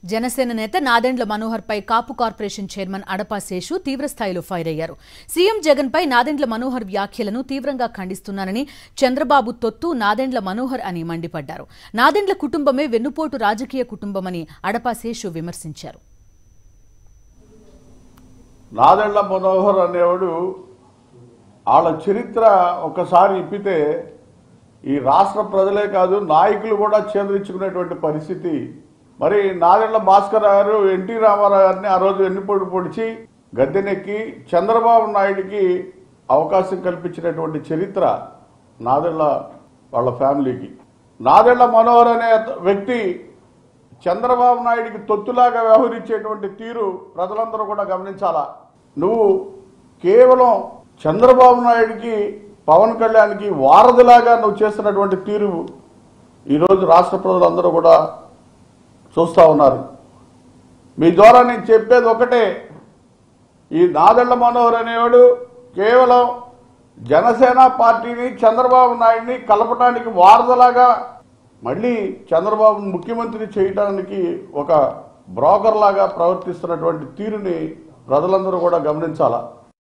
జనసేన నేత నాదెండ్ల మనోహర్ పై Kapu corporation chairman Adapa Seshu తీవ్రస్థాయిలో ఫైర్ అయ్యారు సీఎం జగన్ పై నాదెండ్ల మనోహర్ వ్యాఖ్యలను తీవ్రంగా ఖండిస్తున్నానని చంద్రబాబు తొత్తు నాదెండ్ల మనోహర్ అని మండిపడ్డారు నాదెండ్ల కుటుంబమే వెన్నుపోటు రాజకీయ కుటుంబమని అడపా శేషు విమర్శించారు నాదెళ్ల మనోహర్ అనేవాడు వాళ్ళ చరిత్ర ఒకసారి ఇప్పితే ఈ రాష్ట్ర ప్రజలే కాదు నాయకులు కూడా చేదరించుకునేటువంటి పరిస్థితి మరి నాదెళ్ల భాస్కర్ గారు ఎన్టీ రామారావు గారిని ఆ రోజు ఎన్నిపోటు పొడిచి గద్దెనెక్కి చంద్రబాబు నాయుడికి అవకాశం కల్పించినటువంటి చరిత్ర నాదెళ్ల వాళ్ళ ఫ్యామిలీకి నాదెళ్ల మనోహర్ అనే వ్యక్తి చంద్రబాబు నాయుడికి తొత్తులాగా వ్యవహరించేటువంటి తీరు ప్రజలందరూ కూడా గమనించాలా నువ్వు కేవలం చంద్రబాబు నాయుడికి పవన్ కళ్యాణ్కి వారధిలాగా నువ్వు చేస్తున్నటువంటి తీరు ఈరోజు రాష్ట్ర ప్రజలందరూ కూడా చూస్తూ ఉన్నారు మీ ద్వారా నేను చెప్పేది ఒకటే ఈ నాదెళ్ల మనోహర్ అనేవాడు కేవలం జనసేన పార్టీని చంద్రబాబు నాయుడిని కలపటానికి వారధలాగా మళ్ళీ చంద్రబాబును ముఖ్యమంత్రి చేయడానికి ఒక బ్రోకర్ లాగా ప్రవర్తిస్తున్నటువంటి తీరుని ప్రజలందరూ కూడా గమనించాలా